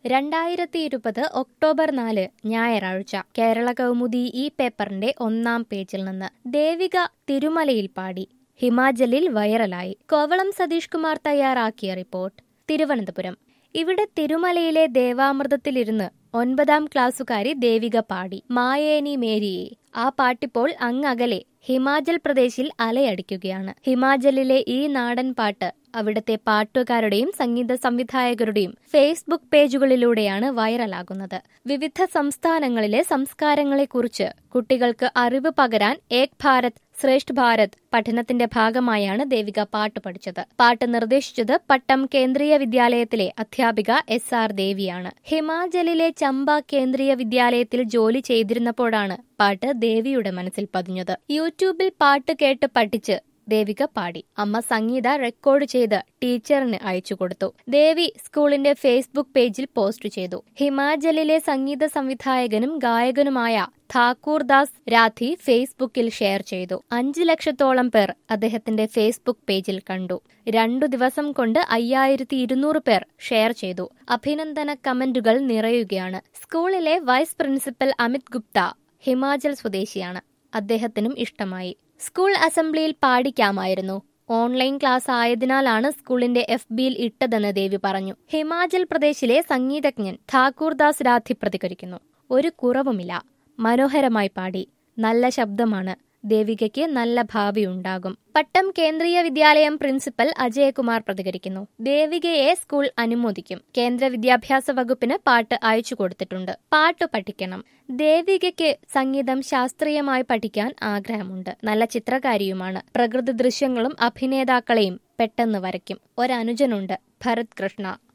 രണ്ടായിരത്തി ഇരുപത് ഒക്ടോബർ നാല് ഞായറാഴ്ച കേരള കൗമുദി ഈ പേപ്പറിന്റെ ഒന്നാം പേജിൽ നിന്ന് ദേവിക തിരുമലയിൽ പാടി ഹിമാചലിൽ വൈറലായി കോവളം സതീഷ് കുമാർ തയ്യാറാക്കിയ റിപ്പോർട്ട് തിരുവനന്തപുരം ഇവിടെ തിരുമലയിലെ ദേവാമൃതത്തിലിരുന്ന് ഒൻപതാം ക്ലാസ്സുകാരി ദേവിക പാടി മായേനി മേരിയെ ആ പാട്ടിപ്പോൾ അങ്ങകലെ ഹിമാചൽ പ്രദേശിൽ അലയടിക്കുകയാണ് ഹിമാചലിലെ ഈ നാടൻ പാട്ട് അവിടുത്തെ പാട്ടുകാരുടെയും സംഗീത സംവിധായകരുടെയും ഫേസ്ബുക്ക് പേജുകളിലൂടെയാണ് വൈറലാകുന്നത് വിവിധ സംസ്ഥാനങ്ങളിലെ സംസ്കാരങ്ങളെക്കുറിച്ച് കുട്ടികൾക്ക് അറിവ് പകരാൻ ഏക് ഭാരത് ശ്രേഷ്ഠ് ഭാരത് പഠനത്തിന്റെ ഭാഗമായാണ് ദേവിക പാട്ട് പഠിച്ചത് പാട്ട് നിർദ്ദേശിച്ചത് പട്ടം കേന്ദ്രീയ വിദ്യാലയത്തിലെ അധ്യാപിക എസ് ആർ ദേവിയാണ് ഹിമാചലിലെ ചമ്പ കേന്ദ്രീയ വിദ്യാലയത്തിൽ ജോലി ചെയ്തിരുന്നപ്പോഴാണ് പാട്ട് ദേവിയുടെ മനസ്സിൽ പതിഞ്ഞത് യൂട്യൂബിൽ പാട്ട് കേട്ട് പഠിച്ച് ദേവിക പാടി അമ്മ സംഗീത റെക്കോർഡ് ചെയ്ത് ടീച്ചറിന് അയച്ചു കൊടുത്തു ദേവി സ്കൂളിന്റെ ഫേസ്ബുക്ക് പേജിൽ പോസ്റ്റ് ചെയ്തു ഹിമാചലിലെ സംഗീത സംവിധായകനും ഗായകനുമായ ഠാക്കൂർ ദാസ് രാധി ഫേസ്ബുക്കിൽ ഷെയർ ചെയ്തു അഞ്ചു ലക്ഷത്തോളം പേർ അദ്ദേഹത്തിന്റെ ഫേസ്ബുക്ക് പേജിൽ കണ്ടു രണ്ടു ദിവസം കൊണ്ട് അയ്യായിരത്തി ഇരുന്നൂറ് പേർ ഷെയർ ചെയ്തു അഭിനന്ദന കമന്റുകൾ നിറയുകയാണ് സ്കൂളിലെ വൈസ് പ്രിൻസിപ്പൽ അമിത് ഗുപ്ത ഹിമാചൽ സ്വദേശിയാണ് അദ്ദേഹത്തിനും ഇഷ്ടമായി സ്കൂൾ അസംബ്ലിയിൽ പാടിക്കാമായിരുന്നു ഓൺലൈൻ ക്ലാസ് ആയതിനാലാണ് സ്കൂളിന്റെ എഫ് ബിയിൽ ഇട്ടതെന്ന് ദേവി പറഞ്ഞു ഹിമാചൽ പ്രദേശിലെ സംഗീതജ്ഞൻ ഠാക്കൂർദാസ് രാധി പ്രതികരിക്കുന്നു ഒരു കുറവുമില്ല മനോഹരമായി പാടി നല്ല ശബ്ദമാണ് ദേവികയ്ക്ക് നല്ല ഭാവിയുണ്ടാകും പട്ടം കേന്ദ്രീയ വിദ്യാലയം പ്രിൻസിപ്പൽ അജയകുമാർ പ്രതികരിക്കുന്നു ദേവികയെ സ്കൂൾ അനുമോദിക്കും കേന്ദ്ര വിദ്യാഭ്യാസ വകുപ്പിന് പാട്ട് അയച്ചു കൊടുത്തിട്ടുണ്ട് പാട്ട് പഠിക്കണം ദേവികയ്ക്ക് സംഗീതം ശാസ്ത്രീയമായി പഠിക്കാൻ ആഗ്രഹമുണ്ട് നല്ല ചിത്രകാരിയുമാണ് പ്രകൃതി ദൃശ്യങ്ങളും അഭിനേതാക്കളെയും പെട്ടെന്ന് വരയ്ക്കും ഒരനുജനുണ്ട് ഭരത് കൃഷ്ണ